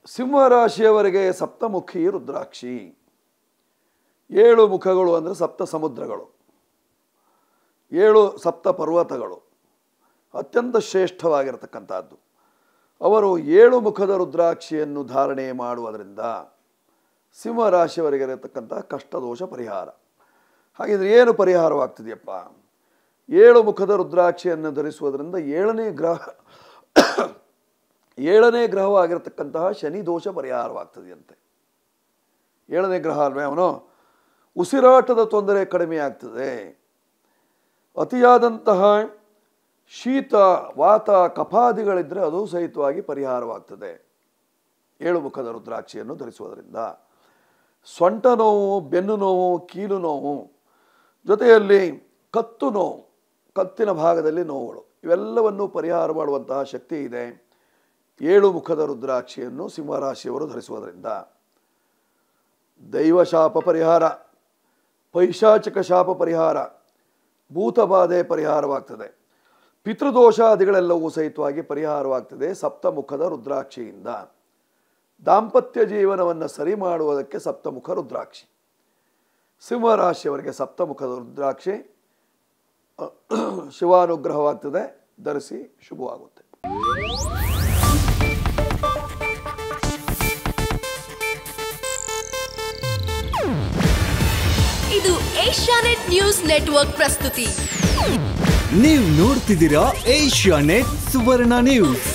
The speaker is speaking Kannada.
ಸಿಂಹರಾಶಿಯವರಿಗೆ ಸಪ್ತಮುಖಿ ರುದ್ರಾಕ್ಷಿ ಏಳು ಮುಖಗಳು ಅಂದರೆ ಸಪ್ತ ಸಮುದ್ರಗಳು ಏಳು ಸಪ್ತ ಪರ್ವತಗಳು ಅತ್ಯಂತ ಶ್ರೇಷ್ಠವಾಗಿರತಕ್ಕಂಥದ್ದು ಅವರು ಏಳು ಮುಖದ ರುದ್ರಾಕ್ಷಿಯನ್ನು ಧಾರಣೆ ಮಾಡುವುದರಿಂದ ಸಿಂಹರಾಶಿಯವರಿಗೆ ಇರತಕ್ಕಂಥ ಕಷ್ಟದೋಷ ಪರಿಹಾರ ಹಾಗಿದ್ರೆ ಏನು ಪರಿಹಾರವಾಗ್ತಿದೆಯಪ್ಪ ಏಳು ಮುಖದ ರುದ್ರಾಕ್ಷಿಯನ್ನು ಧರಿಸುವುದರಿಂದ ಏಳನೇ ಗ್ರಹ ಏಳನೇ ಗ್ರಹವಾಗಿರತಕ್ಕಂತಹ ಶನಿ ದೋಷ ಪರಿಹಾರವಾಗ್ತದೆಯಂತೆ ಏಳನೇ ಗ್ರಹ ಅಲ್ವೇ ಅವನು ಉಸಿರಾಟದ ತೊಂದರೆ ಕಡಿಮೆ ಆಗ್ತದೆ ಅತಿಯಾದಂತಹ ಶೀತ ವಾತ ಕಫಾದಿಗಳಿದ್ದರೆ ಅದು ಸಹಿತವಾಗಿ ಪರಿಹಾರವಾಗ್ತದೆ ಏಳು ಮುಖದ ರುದ್ರಾಕ್ಷಿಯನ್ನು ಧರಿಸುವುದರಿಂದ ಸೊಂಟ ನೋವು ಬೆನ್ನು ನೋವು ಕೀಲು ನೋವು ಜೊತೆಯಲ್ಲಿ ಕತ್ತು ನೋವು ಕತ್ತಿನ ಭಾಗದಲ್ಲಿ ನೋವುಗಳು ಇವೆಲ್ಲವನ್ನು ಪರಿಹಾರ ಮಾಡುವಂತಹ ಶಕ್ತಿ ಇದೆ ಏಳು ಮುಖದ ರುದ್ರಾಕ್ಷಿಯನ್ನು ಸಿಂಹರಾಶಿಯವರು ಧರಿಸುವುದರಿಂದ ದೈವ ಶಾಪ ಪರಿಹಾರ ಪೈಶಾಚಿಕ ಶಾಪ ಪರಿಹಾರ ಭೂತಬಾಧೆ ಪರಿಹಾರವಾಗ್ತದೆ ಪಿತೃದೋಷಾದಿಗಳೆಲ್ಲವೂ ಸಹಿತವಾಗಿ ಪರಿಹಾರವಾಗ್ತದೆ ಸಪ್ತಮುಖದ ರುದ್ರಾಕ್ಷಿಯಿಂದ ದಾಂಪತ್ಯ ಜೀವನವನ್ನು ಸರಿ ಮಾಡುವುದಕ್ಕೆ ಸಪ್ತಮುಖ ರುದ್ರಾಕ್ಷಿ ಸಿಂಹರಾಶಿಯವರಿಗೆ ಸಪ್ತಮುಖದ ರುದ್ರಾಕ್ಷಿ ಶಿವಾನುಗ್ರಹವಾಗ್ತದೆ ಧರಿಸಿ ಶುಭವಾಗುತ್ತೆ ಇದು ಏಷ್ಯಾನೆಟ್ ನ್ಯೂಸ್ ನೆಟ್ವರ್ಕ್ ಪ್ರಸ್ತುತಿ ನೀವು ನೋಡ್ತಿದ್ದೀರಾ ಏಷ್ಯಾ ನೆಟ್ ಸುವರ್ಣ ನ್ಯೂಸ್